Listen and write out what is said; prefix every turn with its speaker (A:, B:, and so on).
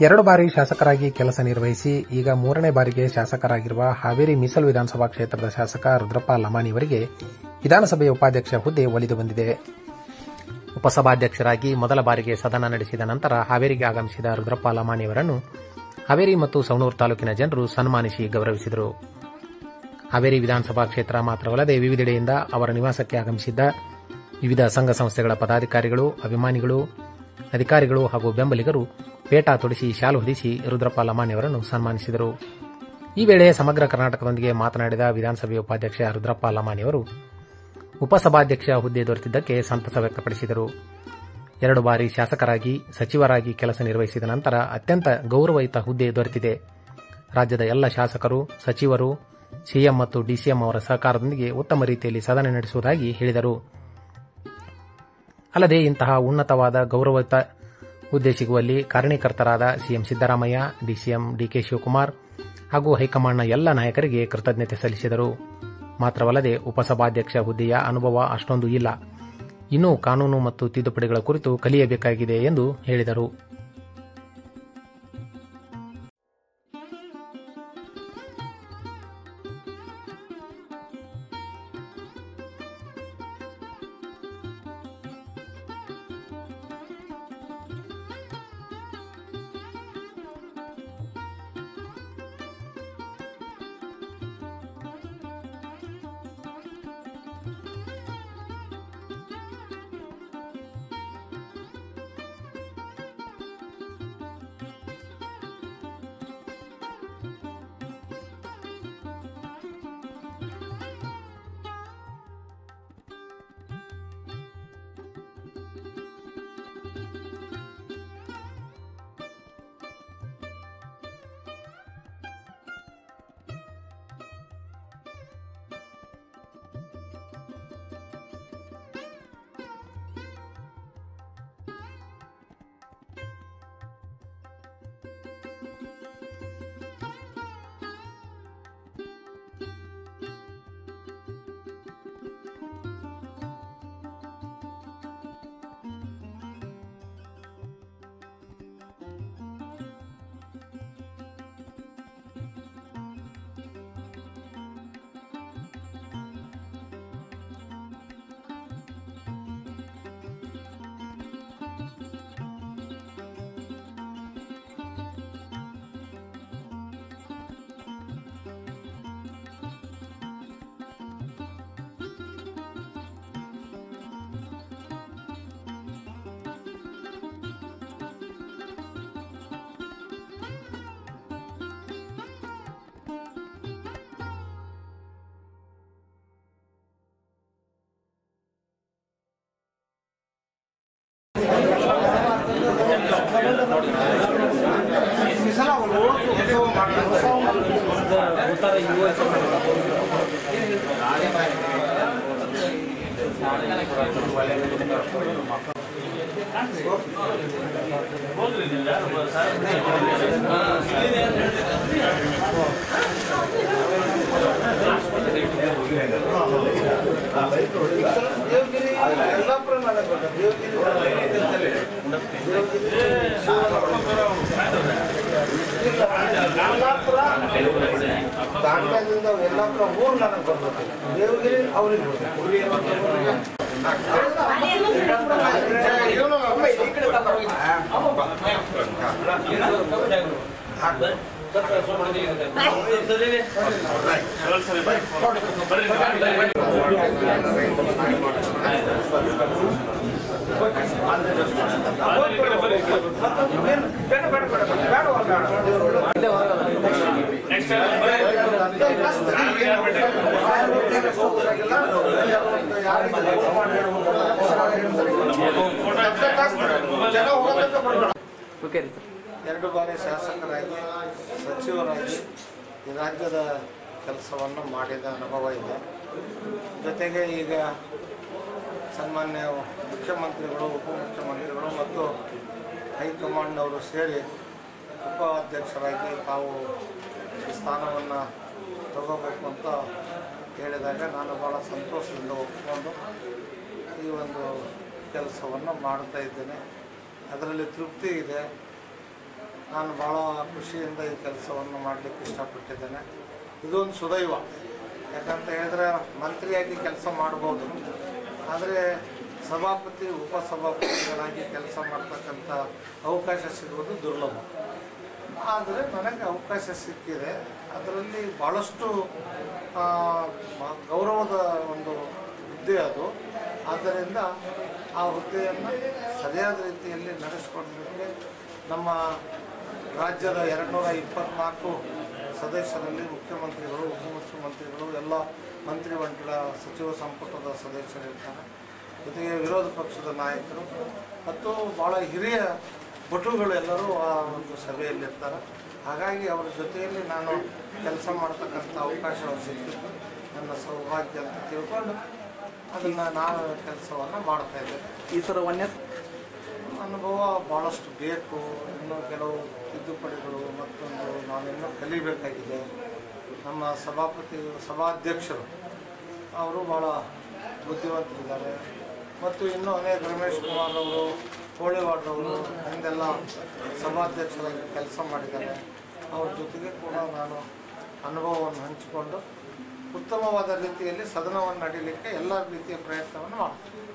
A: ಎರಡು ಬಾರಿ ಶಾಸಕರಾಗಿ ಕೆಲಸ ನಿರ್ವಹಿಸಿ ಈಗ ಮೂರನೇ ಬಾರಿಗೆ ಶಾಸಕರಾಗಿರುವ ಹಾವೇರಿ ಮೀಸಲು ವಿಧಾನಸಭಾ ಕ್ಷೇತ್ರದ ಶಾಸಕ ರುದ್ರಪ್ಪ ಲಮಾನಿಯವರಿಗೆ ವಿಧಾನಸಭೆಯ ಉಪಾಧ್ಯಕ್ಷ ಹುದ್ದೆ ಒಲಿದು ಬಂದಿದೆ ಉಪಸಭಾಧ್ಯಕ್ಷರಾಗಿ ಮೊದಲ ಬಾರಿಗೆ ಸದನ ನಡೆಸಿದ ನಂತರ ಹಾವೇರಿಗೆ ಆಗಮಿಸಿದ ರುದ್ರಪ್ಪ ಲಮಾನಿಯವರನ್ನು ಹಾವೇರಿ ಮತ್ತು ಸವಣೂರು ತಾಲೂಕಿನ ಜನರು ಸನ್ಮಾನಿಸಿ ಗೌರವಿಸಿದರು ಹಾವೇರಿ ವಿಧಾನಸಭಾ ಕ್ಷೇತ್ರ ಮಾತ್ರವಲ್ಲದೆ ವಿವಿಧೆಡೆಯಿಂದ ಅವರ ನಿವಾಸಕ್ಕೆ ಆಗಮಿಸಿದ್ದ ವಿವಿಧ ಸಂಘ ಸಂಸ್ಥೆಗಳ ಪದಾಧಿಕಾರಿಗಳು ಅಭಿಮಾನಿಗಳು ಅಧಿಕಾರಿಗಳು ಹಾಗೂ ಬೆಂಬಲಿಗರು ಪೇಟ ತೊಡಿಸಿ ಶಾಲು ಹೊದಿಸಿ ರುದ್ರಪ್ಪ ಲಮಾನಿಯವರನ್ನು ಸನ್ಮಾನಿಸಿದರು ಈ ವೇಳೆ ಸಮಗ್ರ ಕರ್ನಾಟಕದೊಂದಿಗೆ ಮಾತನಾಡಿದ ವಿಧಾನಸಭೆ ಉಪಾಧ್ಯಕ್ಷ ರುದ್ರಪ್ಪ ಲಮಾನಿಯವರು ಉಪಸಭಾಧ್ಯಕ್ಷ ಹುದ್ದೆ ದೊರೆತಿದ್ದಕ್ಕೆ ಸಂತಸ ವ್ಯಕ್ತಪಡಿಸಿದರು ಎರಡು ಬಾರಿ ಶಾಸಕರಾಗಿ ಸಚಿವರಾಗಿ ಕೆಲಸ ನಿರ್ವಹಿಸಿದ ನಂತರ ಅತ್ಯಂತ ಗೌರವಯುತ ಹುದ್ದೆ ದೊರೆತಿದೆ ರಾಜ್ಯದ ಎಲ್ಲ ಶಾಸಕರು ಸಚಿವರು ಸಿಎಂ ಮತ್ತು ಡಿಸಿಎಂ ಅವರ ಸಹಕಾರದೊಂದಿಗೆ ಉತ್ತಮ ರೀತಿಯಲ್ಲಿ ಸದನ ನಡೆಸುವುದಾಗಿ ಹೇಳಿದರು ಅಲ್ಲದೆ ಇಂತಹ ಉನ್ನತವಾದ ಗೌರವಯುತ ಹುದ್ದೆ ಸಿಗುವಲ್ಲಿ ಕಾರಣೀಕರ್ತರಾದ CM Siddaramaiah DCM DK Shivakumar ಹಾಗೂ ಹೈಕಮಾಂಡ್ನ ಎಲ್ಲ ನಾಯಕರಿಗೆ ಕೃತಜ್ಞತೆ ಸಲ್ಲಿಸಿದರು ಮಾತ್ರವಲ್ಲದೆ ಉಪಸಭಾಧ್ಯಕ್ಷ ಹುದ್ದೆಯ ಅನುಭವ ಅಷ್ಟೊಂದು ಇಲ್ಲ ಇನ್ನೂ ಕಾನೂನು ಮತ್ತು ತಿದ್ದುಪಡಿಗಳ ಕುರಿತು ಕಲಿಯಬೇಕಾಗಿದೆ ಎಂದು ಹೇಳಿದರು
B: ದಾಂಡ್ಯದಿಂದ ಎಲ್ಲಾಪುರ ಊರು ನನಗೆ ಬರ್ಬೇಕು ದೇವಗಿರಿ ಅವ್ರಿಗೆ ಬೇಡ ಬೇಡ ಬೇಡ ಬೇಡ ಎರಡು ಬಾರಿ ಶಾಸಕರಾಗಿ ಸಚಿವರಾಗಿ ಈ ರಾಜ್ಯದ ಕೆಲಸವನ್ನು ಮಾಡಿದ ಅನುಭವ ಇದೆ ಜೊತೆಗೆ ಈಗ ಸನ್ಮಾನ್ಯ ಮುಖ್ಯಮಂತ್ರಿಗಳು ಉಪಮುಖ್ಯಮಂತ್ರಿಗಳು ಮತ್ತು ಹೈಕಮಾಂಡ್ನವರು ಸೇರಿ ಉಪಾಧ್ಯಕ್ಷರಾಗಿ ತಾವು ಈ ಸ್ಥಾನವನ್ನು ತಗೋಬೇಕು ಅಂತ ಹೇಳಿದಾಗ ನಾನು ಭಾಳ ಸಂತೋಷದಿಂದ ಒಪ್ಪಿಕೊಂಡು ಈ ಒಂದು ಕೆಲಸವನ್ನು ಮಾಡ್ತಾ ಇದ್ದೇನೆ ಅದರಲ್ಲಿ ತೃಪ್ತಿ ಇದೆ ನಾನು ಭಾಳ ಖುಷಿಯಿಂದ ಈ ಕೆಲಸವನ್ನು ಮಾಡಲಿಕ್ಕೆ ಇಷ್ಟಪಟ್ಟಿದ್ದೇನೆ ಇದೊಂದು ಸುದೈವ ಯಾಕಂತ ಹೇಳಿದ್ರೆ ಮಂತ್ರಿಯಾಗಿ ಕೆಲಸ ಮಾಡ್ಬೋದು ಆದರೆ ಸಭಾಪತಿ ಉಪಸಭಾಪತಿಗಳಾಗಿ ಕೆಲಸ ಮಾಡ್ತಕ್ಕಂಥ ಅವಕಾಶ ಸಿಗುವುದು ದುರ್ಲಭ ಆದರೆ ನನಗೆ ಅವಕಾಶ ಸಿಕ್ಕಿದೆ ಅದರಲ್ಲಿ ಭಾಳಷ್ಟು ಆ, ಮ- ಗೌರವದ ಒಂದು ಹುದ್ದೆ ಅದು ಆದ್ದರಿಂದ ಆ ಹುದ್ದೆಯನ್ನು ಸರಿಯಾದ ರೀತಿಯಲ್ಲಿ ನಡೆಸಿಕೊಳ್ಳಲಿಕ್ಕೆ ನಮ್ಮ ರಾಜ್ಯದ ಎರಡುನೂರ ಇಪ್ಪತ್ನಾಲ್ಕು ಸದಸ್ಯರಲ್ಲಿ ಮುಖ್ಯಮಂತ್ರಿಗಳು ಉಪಮುಖ್ಯಮಂತ್ರಿಗಳು ಎಲ್ಲ ಮಂತ್ರಿಮಂಡಲ ಸಚಿವ ಸಂಪುಟದ ಸದಸ್ಯರಿರ್ತಾರೆ ಜೊತೆಗೆ ವಿರೋಧ ಪಕ್ಷದ ನಾಯಕರು ಮತ್ತು ಭಾಳ ಹಿರಿಯ ಪಟುಗಳು ಎಲ್ಲರೂ ಆ ಒಂದು ಸಭೆಯಲ್ಲಿರ್ತಾರೆ ಹಾಗಾಗಿ ಅವರ ಜೊತೆಯಲ್ಲಿ ನಾನು ಕೆಲಸ ಮಾಡ್ತಕ್ಕಂಥ ಅವಕಾಶ ಸಿಕ್ಕಿದ್ದು ನನ್ನ ಸೌಭಾಗ್ಯ ಅಂತ ತಿಳ್ಕೊಂಡು ಅದನ್ನು ನಾನು ಕೆಲಸವನ್ನು ಮಾಡ್ತಾ ಇದ್ದೇನೆ
C: ಈ ಸಲ ವನ್ಯ
B: ಅನುಭವ ಭಾಳಷ್ಟು ಬೇಕು ಇನ್ನೂ ಕೆಲವು ತಿದ್ದುಪಡಿಗಳು ಮತ್ತೊಂದು ನಾನಿನ್ನೂ ಕಲಿಬೇಕಾಗಿದೆ ನಮ್ಮ ಸಭಾಪತಿ ಸಭಾಧ್ಯಕ್ಷರು ಅವರು ಭಾಳ ಬುದ್ಧಿವಂತರಿದ್ದಾರೆ ಮತ್ತು ಇನ್ನೂ ಅನೇಕ ರಮೇಶ್ ಕುಮಾರ್ ಅವರು ಕೋಳಿವಾಡ್ರವರು ಹಿಂದೆಲ್ಲ ಸಭಾಧ್ಯಕ್ಷರಾಗಿ ಕೆಲಸ ಮಾಡಿದ್ದಾರೆ ಅವ್ರ ಜೊತೆಗೆ ಕೂಡ ನಾನು ಅನುಭವವನ್ನು ಹಂಚಿಕೊಂಡು ಉತ್ತಮವಾದ ರೀತಿಯಲ್ಲಿ ಸದನವನ್ನು ನಡೀಲಿಕ್ಕೆ ಎಲ್ಲ ರೀತಿಯ ಪ್ರಯತ್ನವನ್ನು ಮಾಡ್ತೀನಿ